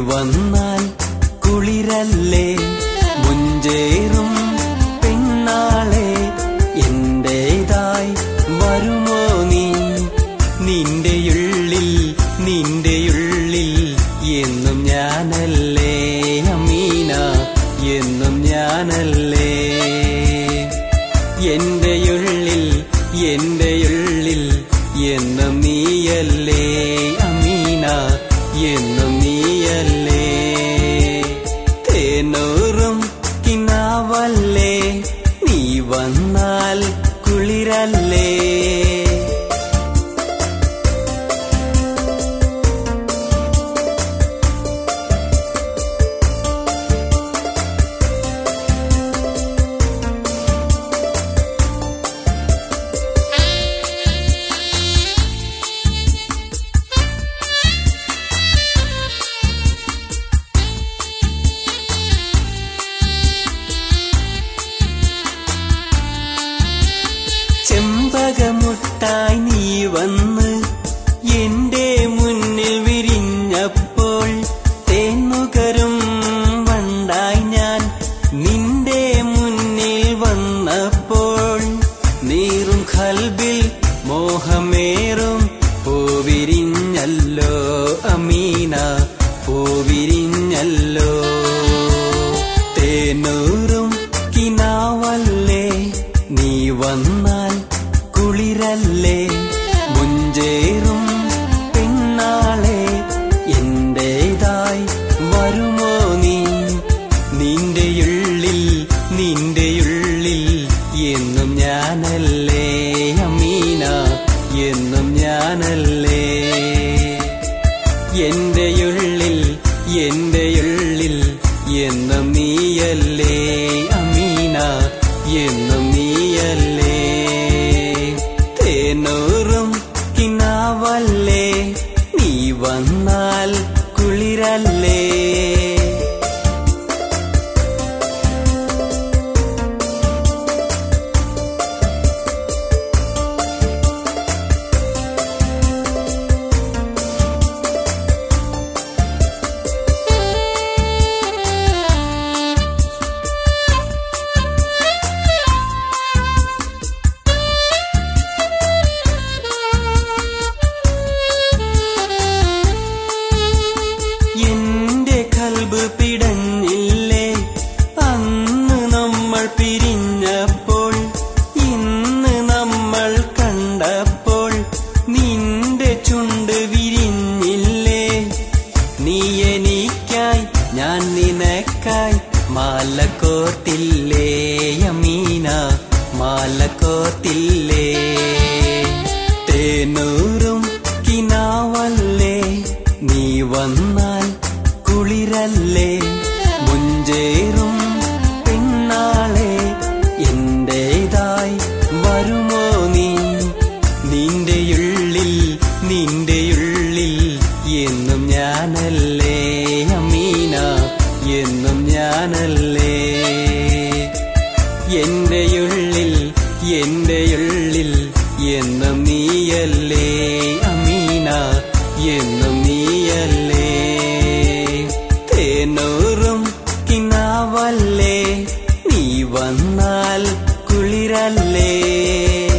വന്നാൽ കുളിരല്ലേ മുഞ്ചേറും പെണ്ണാളെ എന്റേതായി വരുമോ നീ നിന്റെയുള്ളിൽ നിന്റെയുള്ളിൽ എന്നും ഞാനല്ലേ അമീന എന്നും ഞാനല്ലേ എന്റെയുള്ളിൽ എന്റെയുള്ളിൽ എന്നും നീയല്ലേ അമീന എന്നും നീയല്ലേ തേനൂറും കിനാവല്ലേ നീ വന്നാൽ കുളിരല്ലേ ചെമ്പകമുട്ടായി നീ വന്ന് എന്റെ മുന്നിൽ വിരിഞ്ഞപ്പോൾ തേന്നുകരും വണ്ടായി ഞാൻ നിന്റെ മുന്നിൽ വന്നപ്പോൾ നീറും കൽബിൽ മോഹമേറും പൂവിരിഞ്ഞല്ലോ അമീന പൂവിരിഞ്ഞല്ലോ തേനൂറും കിനാവല്ലേ നീ വന്നാൽ കുളിരല്ലേ മുഞ്ചേറും പെണ്ണാളെ എന്റേതായി വരുമോ നീ നിന്റെയുള്ളിൽ നിന്റെയുള്ളിൽ എന്നും ഞാനല്ലേ അമീന എന്നും ഞാനല്ലേ എന്റെയുള്ളിൽ എന്റെയുള്ളിൽ എന്നും നീയല്ലേ അമീന എന്നും നീയല്ലേ തേനൂറും കിനാവല്ലേ നീ വന്നാൽ കുളിരല്ലേ എന്റെ കൽബ് പിടഞ്ഞില്ലേ അന്ന് നമ്മൾ പിരിഞ്ഞപ്പോൾ ഇന്ന് നമ്മൾ കണ്ടപ്പോൾ നിന്റെ ചുണ്ട് വിരിഞ്ഞില്ലേ നീ എനിക്കായി ഞാൻ നിനക്കായി മാല കോർത്തില്ലേ അമീന മാല കോർത്തില്ലേ തേനൂറും കിനാവല്ലേ നീ വന്നാൽ കുളിരല്ലേ മുഞ്ചേറും പെണ്ണാളെ എന്റേതായി വരുമോ നീ നിന്റെയുള്ളിൽ നിന്റെയുള്ളിൽ എന്നും ഞാനല്ലേ അമീന എന്നും ഞാനല്ലേ എന്റെയുള്ളിൽ എന്റെയുള്ളിൽ എന്നും നീയല്ലേ അമീന എന്നും നീയല്ലേ തേനൂറും കിനാവല്ലേ നീ വന്നാൽ കുളിരല്ലേ